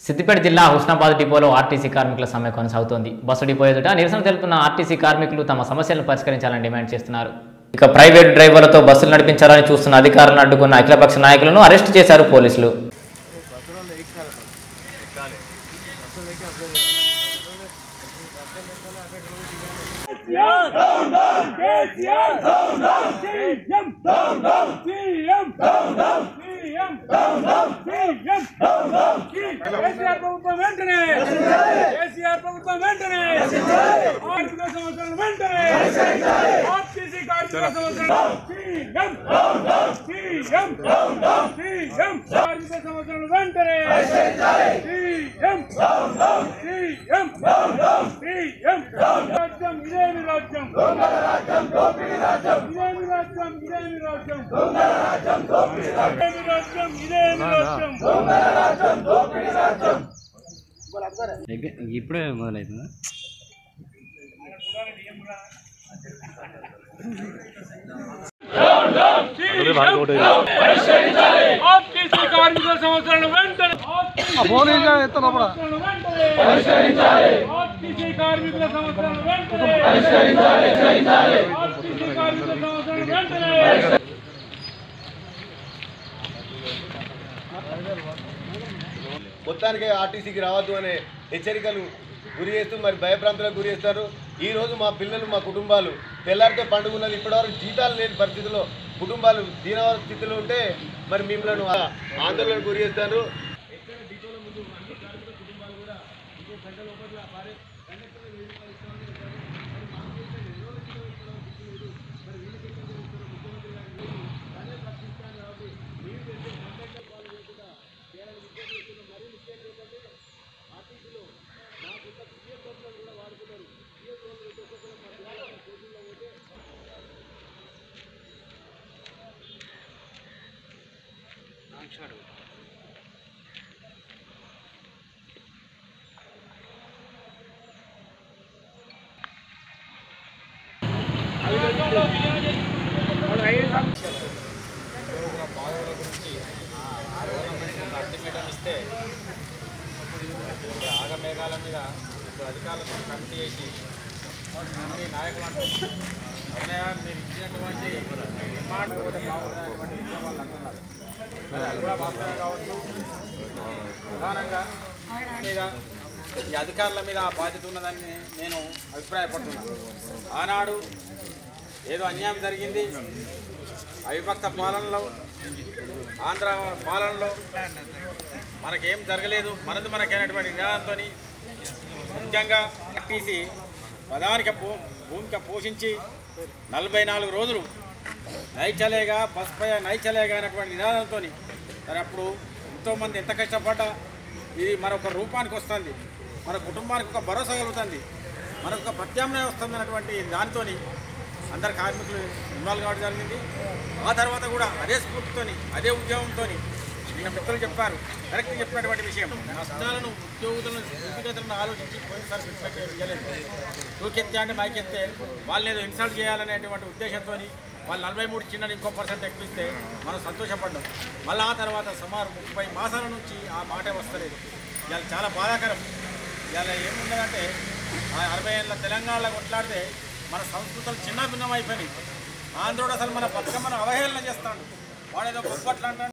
సిద్దిపేట జిల్లా హుస్నాబాద్ డిపోలో ఆర్టీసీ కార్మికుల సమ్మె కొనసాగుతోంది బస్సు డిపో ఎదుట నిరసన తెలుపుతున్న ఆర్టీసీ కార్మికులు తమ సమస్యలను పరిష్కరించాలని డిమాండ్ చేస్తున్నారు ఇక ప్రైవేట్ డ్రైవర్లతో బస్సులు నడిపించాలని చూస్తున్న అధికారులను అడ్డుకున్న అఖిలపక్ష నాయకులను అరెస్టు చేశారు పోలీసులు కేసీఆర్ ప్రభుత్వం వెంటనే కేసీఆర్ ప్రభుత్వం వెంటనే ఆర్థిక సంవత్సరం వెంటనే ఆర్టీసీ కార్మిక సంవత్సరం సీఎం సీఎం సీఎం కార్మిక సంవత్సరం వెంటనే సీఎం సీఎం సీఎం రాజ్యం ఇదేమి రాజ్యం ఇదేమి రాజ్యం ఇదేమి రాజ్యం ఇదేమి రాజ్యం ఇదేమి రాజ్యం ఇప్పుడే మొదలవుతుందా ఆర్టీసీ కార్మికుల సంవత్సరాలు వెంటనే సంవత్సరాలు వెంటనే ఆర్టీసీ కార్మికుల సంవత్సరాలు వెంటనే ఆర్టీసీ కార్మికుల సంవత్సరాలు వెంటనే మొత్తానికి ఆర్టీసీకి రావద్దు అనే హెచ్చరికలు గురి చేస్తూ మరి భయభ్రాంతులకు గురి చేస్తారు ఈ రోజు మా పిల్లలు మా కుటుంబాలు తెల్లారితే పండుగ ఉన్నది ఇప్పటివరకు జీతాలు లేని పరిస్థితిలో కుటుంబాలు దీనవర స్థితిలో ఉంటే మరి మిమ్మల్ని ఆ- ఆందోళనకు గురి చేస్తారు ఆగమేఘాల మీద ఇప్పుడు అధికారులతో కమిటీ చేసి అన్ని నాయకులు అంటారు అన్నయ్య మీరు ఇచ్చినటువంటి డిమాండ్ కూడా బాగుందనేటువంటి విషయం వాళ్ళు అంటున్నారు మరి అది కూడా వాస్తవం కావచ్చు ప్రధానంగా మీద ఈ అధికారుల మీద ఆ బాధ్యత ఉన్నదని నేను అభిప్రాయపడుతున్నాను ఆనాడు ఏదో అన్యాయం జరిగింది అవిభక్త పాలనలో ఆంధ్ర పాలనలో మనకేం జరగలేదు మనది మనకైనటువంటి నినాదంతో ముఖ్యంగా ఆర్టీసీ ప్రధానిక పో భూమిక పోషించి నలభై నాలుగు రోజులు నైచలేగా బస్పై నైచలేగా అనేటువంటి నినాదంతో మరి అప్పుడు ఎంతోమంది ఎంత కష్టపడ్డా ఇది మరొక రూపానికి వస్తుంది మన కుటుంబానికి ఒక భరోసా కలుగుతుంది మనకు ఒక ప్రత్యామ్నాయం వస్తుంది అన్నటువంటి దానితోని అందరు కార్మికులు ఇన్వాల్వ్ కావడం జరిగింది ఆ తర్వాత కూడా అదే స్ఫూర్తితోని అదే ఉద్యోగంతో నిన్న మిత్రులు చెప్పారు కరెక్ట్ చెప్పినటువంటి విషయం నష్టాలను ఉద్యోగులను వ్యక్తిగతులను ఆలోచించి పోయినసారి ఫిట్మెంట్ చేయలేదు తూకెత్తే అంటే మైకెత్తే వాళ్ళని ఏదో ఇన్సల్ట్ చేయాలనేటువంటి ఉద్దేశంతో వాళ్ళు నలభై మూడు చిన్న ఇంకో పర్సెంట్ ఎక్కిస్తే మనం సంతోషపడ్డాం మళ్ళీ ఆ తర్వాత సుమారు ముప్పై మాసాల నుంచి ఆ మాట వస్తలేదు ఇవాళ చాలా బాధాకరం ఇవాళ ఏముందంటే ఆ అరవై ఏళ్ళ తెలంగాణలో కొట్లాడితే మన సంస్కృతులు చిన్న భిన్నం అయిపోయినాయి ఆంధ్రుడు అసలు మన బతుకమ్మను అవహేళన చేస్తాడు వాడేదో గొప్పట్లు అంటాడు